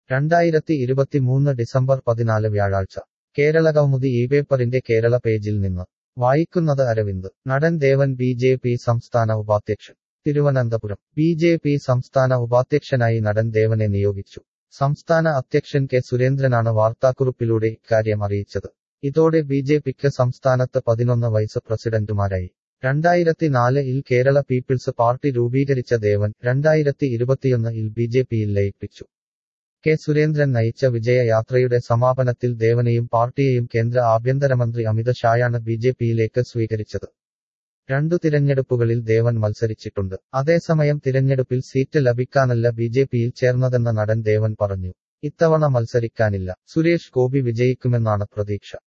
രണ്ടായിരത്തി ഇരുപത്തിമൂന്ന് ഡിസംബർ പതിനാല് വ്യാഴാഴ്ച കേരള കൗമുദി ഈ പേപ്പറിന്റെ കേരള പേജിൽ നിന്ന് വായിക്കുന്നത് അരവിന്ദ് നടൻ ദേവൻ ബി ജെ പി സംസ്ഥാന ഉപാധ്യക്ഷൻ തിരുവനന്തപുരം ബി ജെ പി സംസ്ഥാന ഉപാധ്യക്ഷനായി നടൻ ദേവനെ നിയോഗിച്ചു സംസ്ഥാന അധ്യക്ഷൻ കെ സുരേന്ദ്രനാണ് വാർത്താക്കുറിപ്പിലൂടെ ഇക്കാര്യം അറിയിച്ചത് ഇതോടെ ബി ജെ പിക്ക് സംസ്ഥാനത്ത് പതിനൊന്ന് വൈസ് പ്രസിഡന്റുമാരായി രണ്ടായിരത്തി നാല് ഇൽ കേരള പീപ്പിൾസ് പാർട്ടി രൂപീകരിച്ച ദേവൻ രണ്ടായിരത്തി ഇരുപത്തിയൊന്ന് ഇൽ ബി ജെ പിയിൽ ലയിപ്പിച്ചു കെ സുരേന്ദ്രൻ നയിച്ച വിജയയാത്രയുടെ സമാപനത്തിൽ ദേവനെയും പാർട്ടിയെയും കേന്ദ്ര ആഭ്യന്തരമന്ത്രി അമിത് ഷായാണ് ബി ജെ പിയിലേക്ക് സ്വീകരിച്ചത് രണ്ടു തിരഞ്ഞെടുപ്പുകളിൽ ദേവൻ മത്സരിച്ചിട്ടുണ്ട് അതേസമയം തിരഞ്ഞെടുപ്പിൽ സീറ്റ് ലഭിക്കാനല്ല ബി ജെ പിയിൽ ചേർന്നതെന്ന് നടൻ ദേവൻ പറഞ്ഞു ഇത്തവണ മത്സരിക്കാനില്ല സുരേഷ് ഗോപി വിജയിക്കുമെന്നാണ് പ്രതീക്ഷ